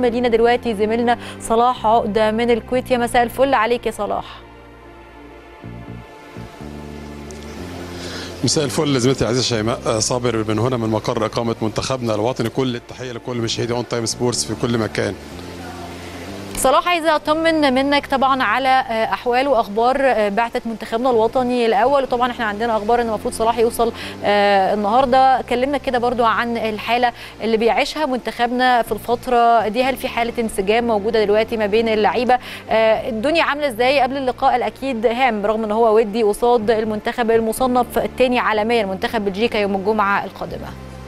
بينضم لينا دلوقتي زميلنا صلاح عقده من الكويت يا مساء الفل عليك يا صلاح مساء الفل زميلتي العزيزه شيماء صابر من هنا من مقر اقامه منتخبنا الوطني كل التحيه لكل مشاهدي اون تايم سبورتس في كل مكان صلاح عايزه اطمن منك طبعا على احوال واخبار بعثه منتخبنا الوطني الاول وطبعا احنا عندنا اخبار ان المفروض صلاح يوصل النهارده كلمنا كده برضو عن الحاله اللي بيعيشها منتخبنا في الفتره دي هل في حاله انسجام موجوده دلوقتي ما بين اللعيبه الدنيا عامله ازاي قبل اللقاء الاكيد هام رغم ان هو ودي قصاد المنتخب المصنف الثاني عالميا منتخب بلجيكا يوم الجمعه القادمه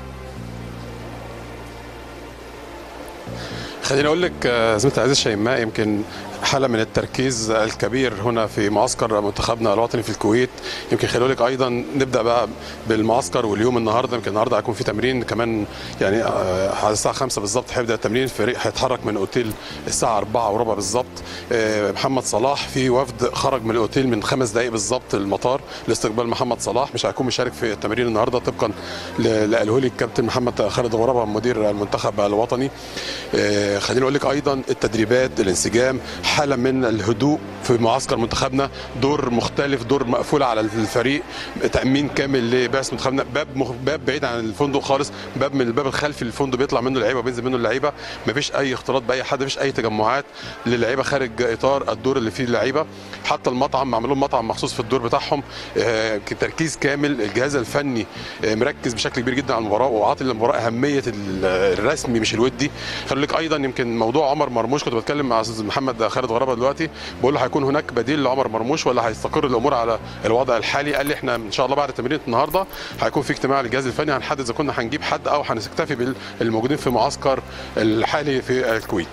خليني اقول لك زميلتي العزيزه شيماء يمكن حاله من التركيز الكبير هنا في معسكر منتخبنا الوطني في الكويت يمكن خليني اقول لك ايضا نبدا بقى بالمعسكر واليوم النهارده يمكن النهارده هيكون في تمرين كمان يعني على الساعه 5 بالظبط هيبدا التمرين الفريق هيتحرك من اوتيل الساعه 4 وربع بالظبط محمد صلاح في وفد خرج من الاوتيل من خمس دقائق بالظبط المطار لاستقبال محمد صلاح مش هيكون مشارك في التمرين النهارده طبقا اللي قاله لي الكابتن محمد خالد غرابه مدير المنتخب الوطني خليني اقول لك ايضا التدريبات الانسجام حاله من الهدوء في معسكر منتخبنا دور مختلف دور مقفول على الفريق تامين كامل لبعث منتخبنا باب مخ... باب بعيد عن الفندق خالص باب من الباب الخلفي للفندق بيطلع منه اللعيبه وبينزل منه اللعيبه مفيش اي اختلاط باي حد مفيش اي تجمعات للعيبه خارج اطار الدور اللي فيه اللعيبه حتى المطعم عملوا لهم مطعم مخصوص في الدور بتاعهم آه تركيز كامل الجهاز الفني آه مركز بشكل كبير جدا على المباراه وعاطي للمباراه اهميه الرسمي مش الودي خلي لك ايضا يمكن موضوع عمر مرموش كنت بتكلم مع استاذ محمد خالد غرابه دلوقتي بقول له هيكون هناك بديل لعمر مرموش ولا هيستقر الامور على الوضع الحالي قال لي احنا ان شاء الله بعد تمرين النهارده هيكون في اجتماع للجهاز الفني هنحدد اذا كنا هنجيب حد او هنكتفي بالموجودين في معسكر الحالي في الكويت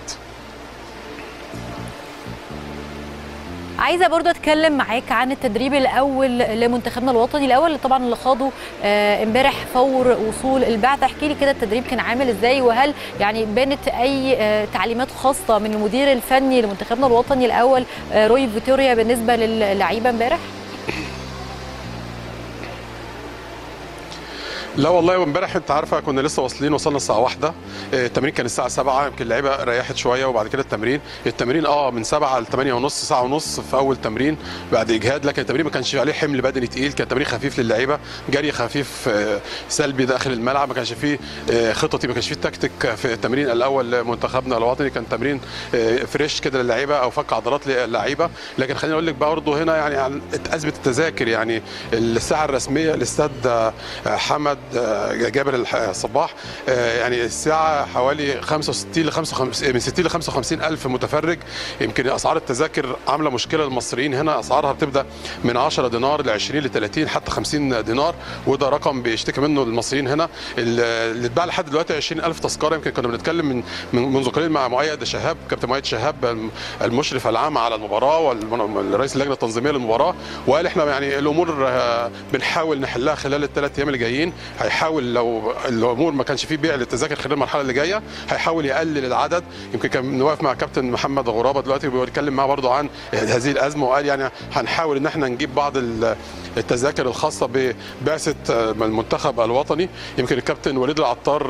عايزه برضو اتكلم معاك عن التدريب الاول لمنتخبنا الوطني الاول طبعا اللي خاضه امبارح فور وصول البعثه احكي لي كده التدريب كان عامل ازاي وهل يعني بانت اي آه تعليمات خاصه من المدير الفني لمنتخبنا الوطني الاول آه روي فيتوريا بالنسبه للعيبه امبارح لا والله امبارح انت عارفه كنا لسه واصلين وصلنا الساعه واحدة التمرين كان الساعه 7 يمكن اللعيبه ريحت شويه وبعد كده التمرين التمرين اه من 7 ل 8 ونص ساعه ونص في اول تمرين بعد اجهاد لكن التمرين ما كانش عليه حمل بدني تقيل كان تمرين خفيف للعيبه جري خفيف سلبي داخل الملعب ما كانش فيه خططي ما كانش فيه تكتيك في التمرين الاول لمنتخبنا الوطني كان تمرين فريش كده للعيبه او فك عضلات للعيبه لكن خليني اقول لك برضه هنا يعني عن ازمه التذاكر يعني الساعه الرسميه لاستاد حمد جابر الصباح يعني الساعه حوالي 65 ل 55 من 60 ل 55 الف متفرج يمكن اسعار التذاكر عامله مشكله للمصريين هنا اسعارها بتبدا من 10 دينار ل 20 ل 30 حتى 50 دينار وده رقم بيشتكي منه المصريين هنا اللي اتباع لحد دلوقتي 20000 تذكره يمكن كنا بنتكلم من منذ قليل مع مؤيد شهاب كابتن مؤيد شهاب المشرف العام على المباراه والرئيس اللجنه التنظيميه للمباراه وقال احنا يعني الامور بنحاول نحلها خلال الثلاث ايام اللي جايين هيحاول لو الامور ما كانش فيه بيع للتذاكر خلال المرحله اللي جايه هيحاول يقلل العدد يمكن كان واقف مع كابتن محمد غرابه دلوقتي بيتكلم معاه برضه عن هذه الازمه وقال يعني هنحاول ان احنا نجيب بعض التذاكر الخاصه ببعثه المنتخب الوطني يمكن الكابتن وليد العطار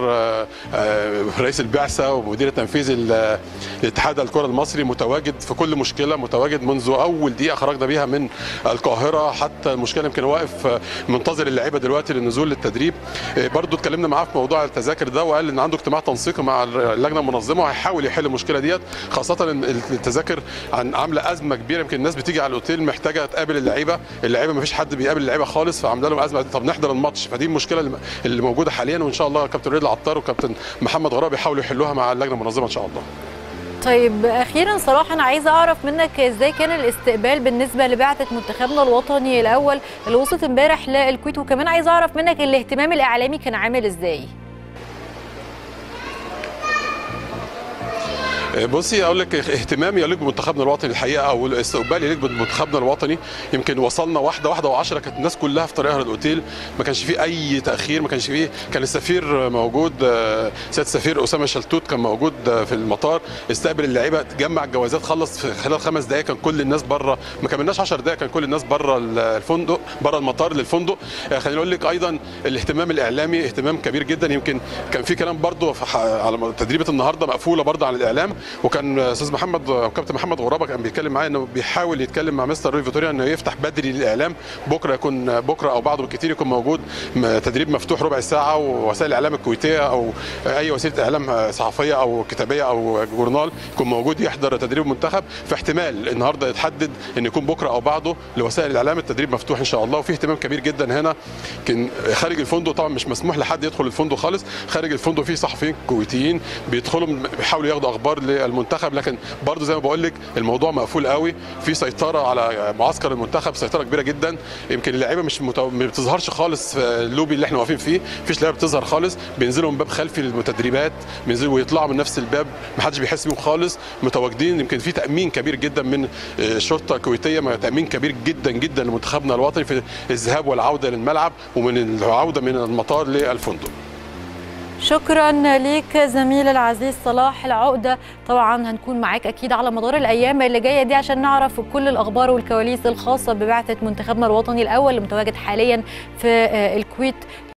رئيس البعثه ومدير التنفيذي لاتحاد الكره المصري متواجد في كل مشكله متواجد منذ اول دقيقه خرجنا بيها من القاهره حتى المشكله يمكن واقف منتظر اللعيبه دلوقتي للنزول للتدريب برضو اتكلمنا معاه في موضوع التذاكر ده وقال ان عنده اجتماع تنسيقي مع اللجنه المنظمه وهيحاول يحل المشكله ديت خاصه ان التذاكر عامله ازمه كبيره يمكن الناس بتيجي على الاوتيل محتاجه تقابل اللعيبه اللعيبه ما فيش حد بيقابل اللعيبه خالص فعامله لهم ازمه طب نحضر الماتش فدي المشكله اللي موجوده حاليا وان شاء الله كابتن ريد العطار وكابتن محمد غراب يحاولوا يحلوها مع اللجنه المنظمه ان شاء الله طيب اخيرا صراحه انا عايزه اعرف منك ازاي كان الاستقبال بالنسبه لبعثه منتخبنا الوطني الاول اللي وصلت امبارح للكويت وكمان عايزه اعرف منك الاهتمام الاعلامي كان عامل ازاي بصي اقول لك اهتمامي يليق بمنتخبنا الوطني الحقيقه او الاستقبال يليق بمنتخبنا الوطني يمكن وصلنا واحده واحده وعشرة كانت الناس كلها في طريقها للاوتيل ما كانش فيه اي تاخير ما كانش فيه كان السفير موجود سياده السفير اسامه شلتوت كان موجود في المطار استقبل اللعيبه جمع الجوازات خلص في خلال خمس دقائق كان كل الناس بره ما كملناش 10 دقائق كان كل الناس بره الفندق بره المطار للفندق خليني اقول لك ايضا الاهتمام الاعلامي اهتمام كبير جدا يمكن كان في كلام برضه على تدريبه النهارده مقفوله برضه عن الاعلام وكان استاذ محمد كابتن محمد غرابه كان بيتكلم معايا انه بيحاول يتكلم مع مستر روي فيتوريا انه يفتح بدري للاعلام بكره يكون بكره او بعده بالكثير يكون موجود تدريب مفتوح ربع ساعه ووسائل الاعلام الكويتيه او اي وسيله اعلام صحفيه او كتابيه او جورنال يكون موجود يحضر تدريب المنتخب فاحتمال النهارده يتحدد ان يكون بكره او بعده لوسائل الاعلام التدريب مفتوح ان شاء الله وفي اهتمام كبير جدا هنا كان خارج الفندق طبعا مش مسموح لحد يدخل الفندق خالص خارج الفندق في صحفيين كويتيين بيدخلوا بيحاولوا ياخدوا اخبار للمنتخب لكن برضه زي ما بقول لك الموضوع مقفول قوي في سيطره على معسكر المنتخب سيطره كبيره جدا يمكن اللعيبه مش متو... ما بتظهرش خالص في اللوبي اللي احنا واقفين فيه مفيش لعيبه بتظهر خالص بينزلوا من باب خلفي للمتدربات بينزلوا ويطلعوا من نفس الباب ما حدش بيحس بيهم خالص متواجدين يمكن في تامين كبير جدا من الشرطه الكويتيه تامين كبير جدا جدا لمنتخبنا الوطني في الذهاب والعوده للملعب ومن العوده من المطار للفندق شكرا ليك زميل العزيز صلاح العقده طبعا هنكون معاك اكيد على مدار الايام اللي جايه دي عشان نعرف كل الاخبار والكواليس الخاصه ببعثه منتخبنا الوطني الاول المتواجد حاليا في الكويت